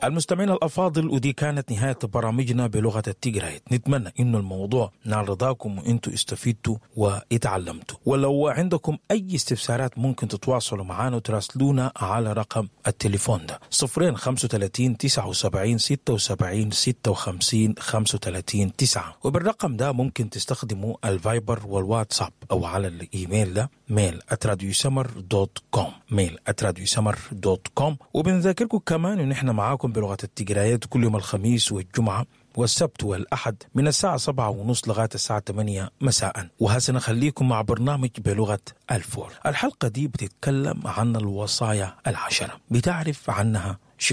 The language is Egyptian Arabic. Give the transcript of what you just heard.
المستمعين الأفاضل ودي كانت نهاية برامجنا بلغة التجرايت نتمنى إنه الموضوع نال رضاكم وإنتوا استفدتوا واتعلمتوا ولو عندكم أي استفسارات ممكن تتواصلوا معنا وتراسلونا على رقم التليفون ده صفرين خمسة وتلاتين تسعة وسبعين ستة وسبعين ستة وخمسين خمسة وتلاتين تسعة وبالرقم ده ممكن تستخدموا الفايبر والواتساب أو على الإيميل ده ميل @radiosummer دوت كوم ميل @radiosummer دوت كوم وبنذاكركم كمان إن إحنا معاكم بلغة التجرايات كل يوم الخميس والجمعة والسبت والأحد من الساعة سبعة ونص لغاية الساعة 8 مساء وهسه نخليكم مع برنامج بلغة الفور الحلقة دي بتتكلم عن الوصايا العشرة بتعرف عنها